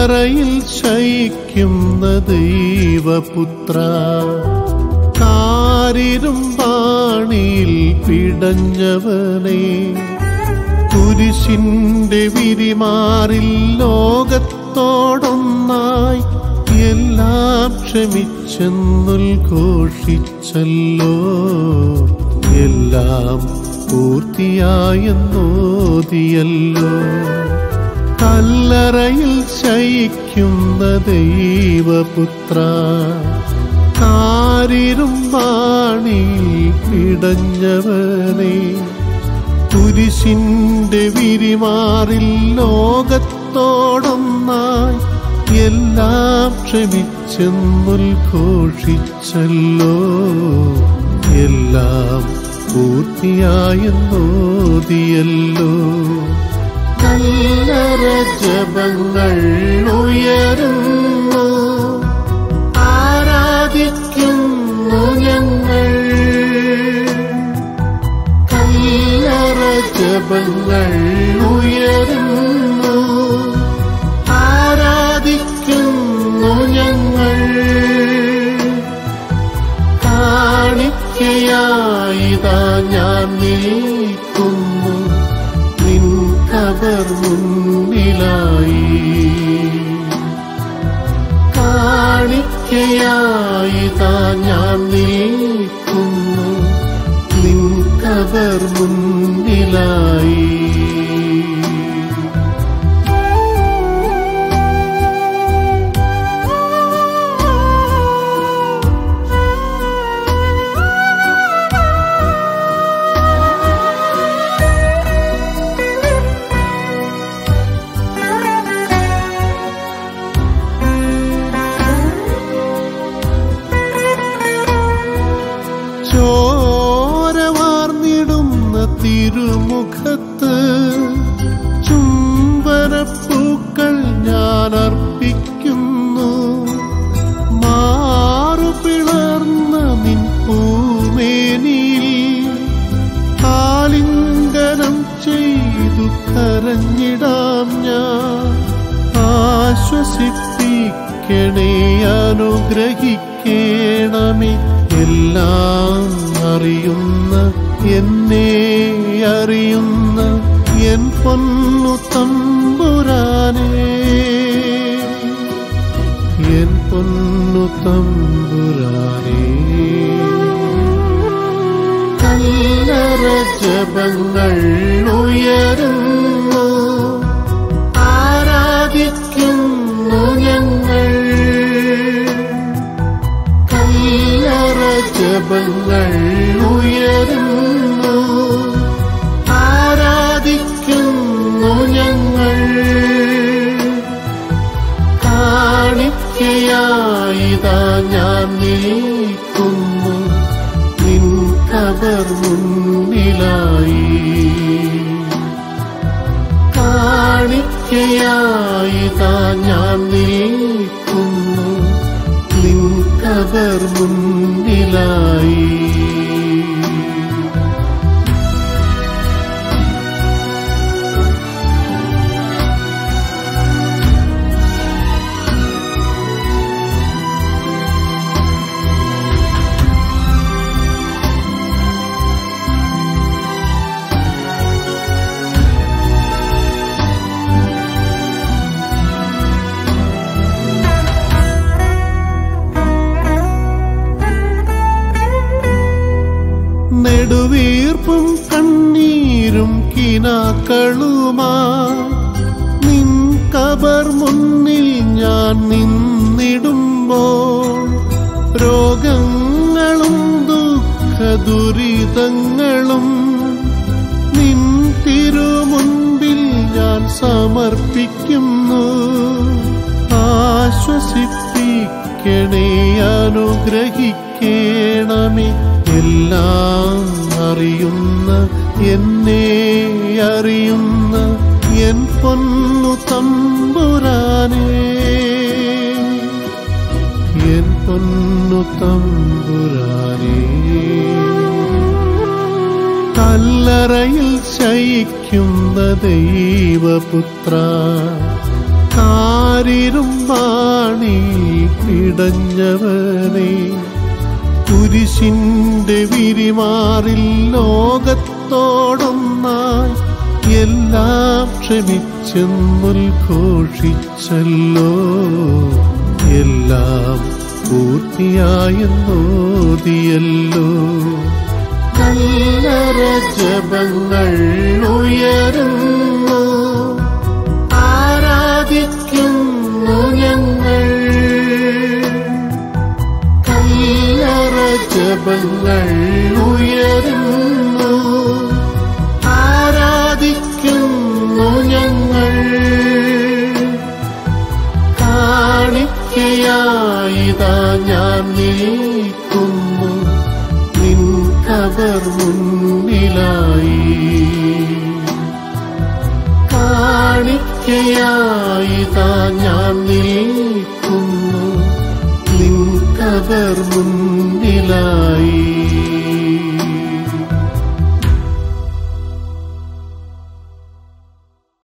കല്ലറയിൽ ശയിക്കുന്ന ദൈവപുത്ര കാരിരും പാണിയിൽ പിടഞ്ഞവനെ കുരിശിന്റെ വിരിമാറിൽ ലോകത്തോടൊന്നായി എല്ലാം ക്ഷമിച്ചെന്നുൽഘോഷിച്ചല്ലോ എല്ലാം പൂർത്തിയായെന്നോതിയല്ലോ കല്ലറയിൽ ശയിക്കുന്ന ദൈവപുത്ര കാരിരും വാണിയിൽ പിടഞ്ഞവനെ കുരിശിന്റെ വിരിമാറിൽ ലോകത്തോടൊന്നായി എല്ലാം ക്ഷമിച്ചെന്നുൽഘോഷിച്ചല്ലോ എല്ലാം പൂർത്തിയായെന്നോതിയല്ലോ കല്ലറ ജപങ്ങൾ ഉയരുന്നു ആരാധിക്കുന്നു ഞങ്ങൾ കല്ലറ ജപങ്ങൾ ഉയരുന്നു ആരാധിക്കുന്നു ഞങ്ങൾ കാണിക്കയായിതാ ഞാൻ നിൽക്കുന്നു നിൻ കബർ മുന്നിലായി കാണിക്കയായിതാ ഞാൻ നിൽക്കുന്നു നിൻ കബർ മുന്നിലായി ചോരവാർന്നിടുന്ന തിരുമുഖത്ത് ചുംബനപ്പൂക്കൾ ഞാൻ അർപ്പിക്കുന്നു മാറു പിളർന്ന നിൻ പൂമേനിയിൽ ആലിംഗനം ചെയ്തു കരഞ്ഞിടാം ഞാൻ ആശ്വസിപ്പിക്കണേ അനുഗ്രഹിക്കണമേ എല്ലാം അറിയുന്ന എന്നെ അറിയുന്ന എൻ പൊന്നു തമ്പുരാനേ എൻ പൊന്നു തമ്പുരാനേ കല്ലറ ജപങ്ങൾ ഉയരുന്നു ആരാധിക്കുന്നു ഞങ്ങൾ കല്ലറ ജപങ്ങൾ ഉയരുന്നു ആരാധിക്കുന്നു ഞങ്ങൾ കാണിക്കയായിതാ ഞാൻ നിൽക്കുന്നു നിൻ കബർ മുന്നിലായി കാണിക്കയായിതാ ഞാൻ നിൽക്കുന്നു നിൻ കബർ മുന്നിലായി നെടുവീർപ്പും കണ്ണീരും കിനാക്കളുമാ നിൻ കബർ മുന്നിൽ ഞാൻ നിന്നിടുമ്പോൾ രോഗങ്ങളും ദുഃഖ ദുരിതങ്ങളും നിൻ തിരുമുൻപിൽ ഞാൻ സമർപ്പിക്കുന്നു ആശ്വസിപ്പിക്കണേ അനുഗ്രഹിക്കണമേ എല്ലാം അറിയുന്ന എന്നെ അറിയുന്ന എൻ പൊന്നു തമ്പുരാനേ എൻ പൊന്നു തമ്പുരാനേ കല്ലറയിൽ ശയിക്കുന്ന ദൈവപുത്ര കാരിരും വാണി പിടഞ്ഞവനെ കുരിശിന്റെ വിരിമാറിൽ ലോകത്തോടൊന്നായി എല്ലാം ക്ഷമിച്ചെന്നുദ്ഘോഷിച്ചല്ലോ എല്ലാം പൂർത്തിയായെന്നോതിയല്ലോ കല്ലറ ജപങ്ങൾ ഉയരുന്നു ആരാധിക്കുന്നു ഞങ്ങൾ കല്ലറ ജപങ്ങൾ ഉയരുന്നു ആരാധിക്കുന്നു ഞങ്ങൾ കാണിക്കയായിതാ ഞാൻ നിൽക്കുന്നു നിൻ കബർ മുന്നിലായി കാണിക്കയായിതാ ഞാൻ നിൽക്കുന്നു നിൻ കബർ മുന്നിലായി